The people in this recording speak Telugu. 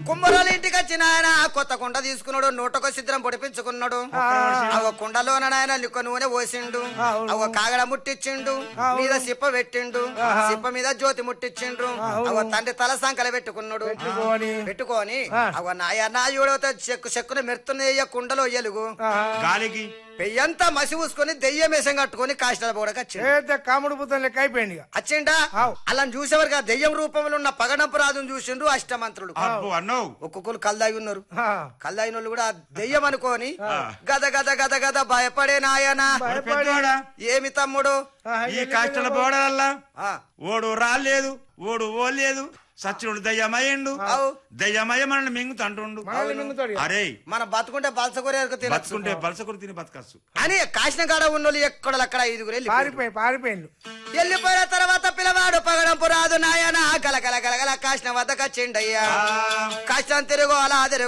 కుమ్మరోళ్ళ ఇంటికి వచ్చిన ఆయన కొత్త కుండ తీసుకున్నాడు నూటొక సిద్ధం పొడిపించుకున్నాడు అవ కుండలోన నాయన లిక్క నూనె పోసిండు అవ కాగడ ముట్టించిండు మీద సిప్ప పెట్టిండు సిప్ప మీద జ్యోతి ముట్టించిండు అవ తండ్రి తల సంకల పెట్టుకున్నాడు పెట్టుకొని పెట్టుకొని అవ నాయ నాయుడు చెక్కు చెక్కున మెరుతున్న కుండలో ఎలుగు గాలికి పెయ్యంతా మసి పూసుకొని దెయ్యం వేసం కట్టుకొని కాష్టాల పోడక వచ్చిండు ఏదైతే కాముడు పుత్రం లెక్క అయిపోయింది ఇక వచ్చిండా ఆవ్. అలా చూసేవారు కదా దెయ్యం రూపంలో ఉన్న పగడంపు రాజును చూసిండు అష్టమంత్రులు అబ్బో అన్నో ఒక్కొక్కరు కల్దాగి ఉన్నారు ఆ, కల్దాగిన వాళ్ళు కూడా దెయ్యం అనుకోని గద గద గద గద భయపడే నాయన మరి పెద్దోడా ఏమి తమ్ముడు ఆ, ఈ కష్టల పోవడల్లా ఆ, ఓడు రాలేదు ఓడు ఓలేదు సచ్చినుడు దయ్యమయ్యండు అవు. దయ్యమయ్య మనల్ని మింగుతంటుండు మనల్ని మింగుతాడు ఇక. అరే మన బతుకుంటే బలసకొరేరకు తినచ్చు బతుకుంటే బలసకుడు తిని బతకచ్చు అని కాసిన కాడ ఉన్నోళ్ళు ఎక్కడ అక్కడ ఐదుగురు వెళ్ళి పారిపోయి పారిపోయిండు వెళ్ళిపోయిన తర్వాత పిల్లవాడు పగడంపు రాదు నాయన గల గల గల గల కాసిన వద్దకు వచ్చిండయ్యా కష్టం తిరుగు అలా తిరుగు